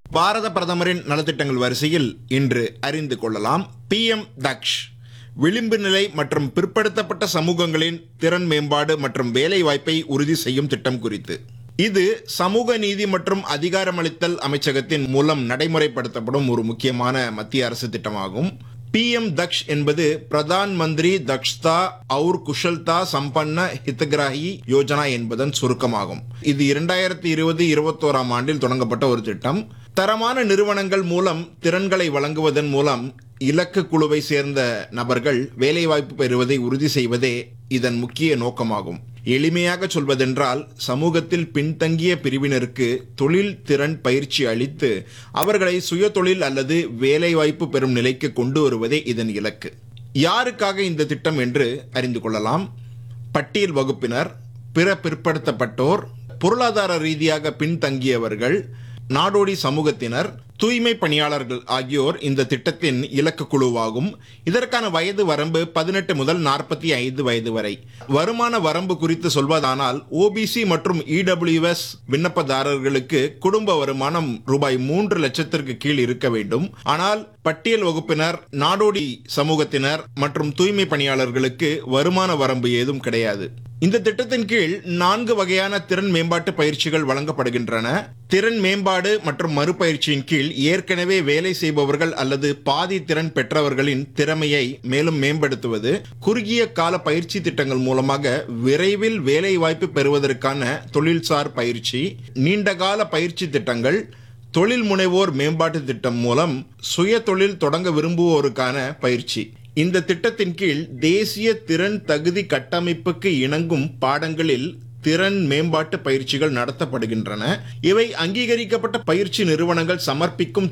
பாரத பிரதமரின் நலத்திட்டங்கள் வரிசையில் இன்று அறிந்து கொள்ளலாம் பிஎம் தக்ஷ் விளிம்பு நிலை மற்றும் பிற்படுத்தப்பட்ட சமூகங்களின் திறன் மேம்பாடு மற்றும் வேலை வாய்ப்பை உறுதி செய்யும் திட்டம் குறித்து இது சமூக நீதி மற்றும் அதிகாரமளித்தல் அமைச்சகத்தின் மூலம் நடைமுறைப்படுத்தப்படும் ஒரு முக்கியமான மத்திய அரசு திட்டமாகும் பிஎம் தக்ஷ் என்பது பிரதான் மந்திரி தக்ஷ்தா அவுர் குஷல்தா சம்பன்ன ஹிதகிராஹி யோஜனா என்பதன் சுருக்கமாகும் இது இரண்டாயிரத்தி இருபது இருபத்தோராம் ஆண்டில் தொடங்கப்பட்ட ஒரு திட்டம் தரமான நிறுவனங்கள் மூலம் திறன்களை வழங்குவதன் மூலம் இலக்கு குழுவை சேர்ந்த நபர்கள் வேலைவாய்ப்பு பெறுவதை உறுதி செய்வதே இதன் முக்கிய நோக்கமாகும் எளிமையாக சொல்வதென்றால் சமூகத்தில் பின்தங்கிய பிரிவினருக்கு தொழில் திறன் பயிற்சி அளித்து அவர்களை சுயதொழில் அல்லது வேலைவாய்ப்பு பெறும் நிலைக்கு கொண்டு வருவதே இதன் இலக்கு யாருக்காக இந்த திட்டம் என்று அறிந்து கொள்ளலாம் பட்டியல் வகுப்பினர் பிற பிற்படுத்தப்பட்டோர் பொருளாதார ரீதியாக பின்தங்கியவர்கள் நாடோடி சமூகத்தினர் தூய்மை பணியாளர்கள் ஆகியோர் இந்த திட்டத்தின் இலக்கு குழுவாகும் இதற்கான வயது வரம்பு பதினெட்டு முதல் நாற்பத்தி ஐந்து வயது வரை வருமான வரம்பு குறித்து சொல்வதானால் ஓபிசி மற்றும் இடபிள்யூஎஸ் விண்ணப்பதாரர்களுக்கு குடும்ப வருமானம் ரூபாய் மூன்று லட்சத்திற்கு கீழ் இருக்க வேண்டும் ஆனால் பட்டியல் வகுப்பினர் நாடோடி சமூகத்தினர் மற்றும் தூய்மை பணியாளர்களுக்கு வருமான வரம்பு ஏதும் கிடையாது இந்த திட்டத்தின் கீழ் நான்கு வகையான திறன் மேம்பாட்டு பயிற்சிகள் வழங்கப்படுகின்றன திறன் மேம்பாடு மற்றும் மறுபயிற்சியின் கீழ் ஏற்கனவே வேலை செய்பவர்கள் அல்லது பாதி திறன் பெற்றவர்களின் திறமையை மேலும் மேம்படுத்துவது குறுகிய கால பயிற்சி திட்டங்கள் மூலமாக விரைவில் வேலை வாய்ப்பு பெறுவதற்கான தொழில்சார் பயிற்சி நீண்டகால பயிற்சி திட்டங்கள் தொழில் முனைவோர் மேம்பாட்டு திட்டம் மூலம் சுய தொழில் தொடங்க விரும்புவோருக்கான பயிற்சி இந்த திட்டத்தின் கீழ் தேசிய திறன் தகுதி கட்டமைப்புக்கு இணங்கும் பாடங்களில் திறன் மேம்பாட்டு பயிற்சிகள் நடத்தப்படுகின்றன இவை அங்கீகரிக்கப்பட்ட பயிற்சி நிறுவனங்கள் சமர்ப்பிக்கும்